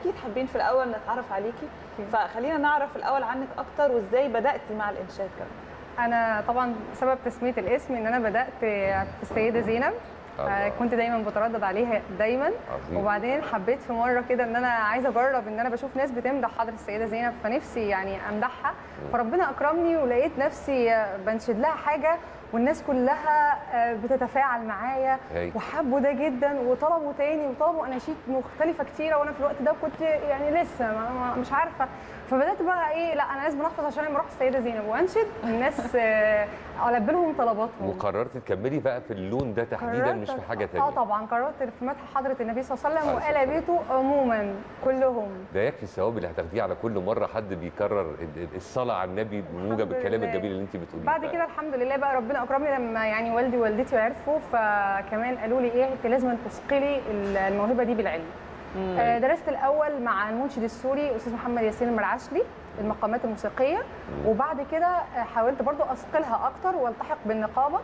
اكيد حابين في الاول نتعرف عليكي فخلينا نعرف الاول عنك اكتر وازاي بداتي مع الانشاد كمان انا طبعا سبب تسميه الاسم ان انا بدات في السيده زينب الله. آه، كنت دايما بتردد عليها دايما عظيم. وبعدين حبيت في مره كده ان انا عايزه اجرب ان انا بشوف ناس بتمدح حضره السيده زينب فنفسي يعني امدحها فربنا اكرمني ولقيت نفسي آه، بنشد لها حاجه والناس كلها آه، بتتفاعل معايا هاي. وحبوا ده جدا وطلبوا تاني وطلبوا اناشيد مختلفه كتيره وانا في الوقت ده كنت يعني لسه ما ما- مش عارفه فبدات بقى ايه لا انا لازم احفظ عشان لما اروح السيده زينب وانشد الناس آه، البي لهم طلباتهم وقررت تكملي بقى في اللون ده تحديدا قررت- مش في حاجه اه تانية طبعا قررت في مدح حضره النبي صلى الله عليه وسلم عليه الصلاة وآل بيته عموما كلهم ده يكفي الثواب اللي هتاخديه على كل مره حد بيكرر ال- ال- الصلاه على النبي بموجب الحمد الكلام لله. الجميل اللي انت بتقوليه بعد ده. كده الحمد لله بقى ربنا اكرمني لما يعني والدي ووالدتي عرفوا فكمان قالوا لي ايه انت لازم تثقلي الموهبه دي بالعلم آه، درست الاول مع المنشد السوري استاذ محمد ياسين المرعشلي المقامات الموسيقيه وبعد كده آه، حاولت برضو اثقلها اكتر والتحق بالنقابه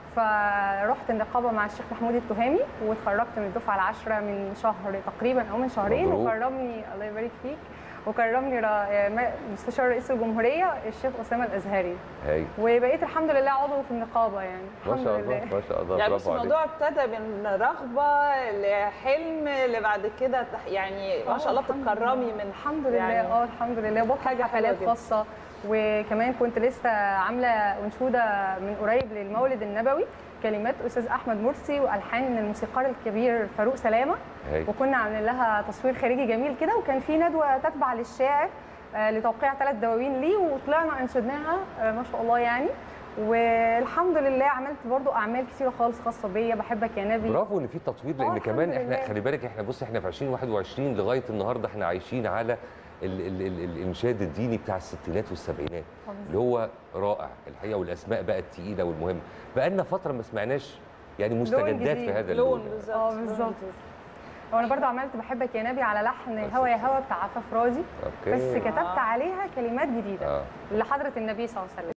فرحت النقابه مع الشيخ محمود التهامي واتخرجت من الدفعه العاشره من شهر تقريبا او من شهرين مبروك. وكرمني الله يبارك فيك وكرمني را- آه، مستشار رئيس الجمهوريه الشيخ اسامه الازهري هاي وبقيت الحمد لله عضو في النقابه يعني ما الحمد شاء لله الله ما شاء الله يعني بص برافو عليك الموضوع ابتدى من رغبه لحلم لبعد كده تح- يعني ما شاء الله الحمد بتتكرمي لله. من الحمد لله يعني اه الحمد لله وبطلع حاجة حلوة حفلات جدا. خاصه وكمان كنت لسه عامله انشوده من قريب للمولد النبوي كلمات استاذ احمد مرسي والحان الموسيقار الكبير فاروق سلامه هاي وكنا عاملين لها تصوير خارجي جميل كده وكان في ندوه تتبع للشاعر آه، لتوقيع ثلاث دواوين ليه وطلعنا انشدناها آه، ما شاء الله يعني والحمد لله عملت برضو اعمال كثيره خالص خاصه بيا بحبك يا نبي برافو ان في تطوير آه، لان الحمد كمان احنا لله. خلي بالك احنا بص احنا في 2021 لغايه النهارده احنا عايشين على ال ال ال الانشاد الديني بتاع الستينات والسبعينات اللي هو رائع الحقيقه والاسماء بقى التقيله والمهمه بقى لنا فتره ما سمعناش يعني مستجدات في جديد. هذا لون اللون بالظبط اه بالظبط وانا برضو عملت بحبك يا نبي على لحن هوا يا هوا بتاع عفاف راضي اوكي بس كتبت عليها كلمات جديده اه لحضره النبي صلى الله عليه وسلم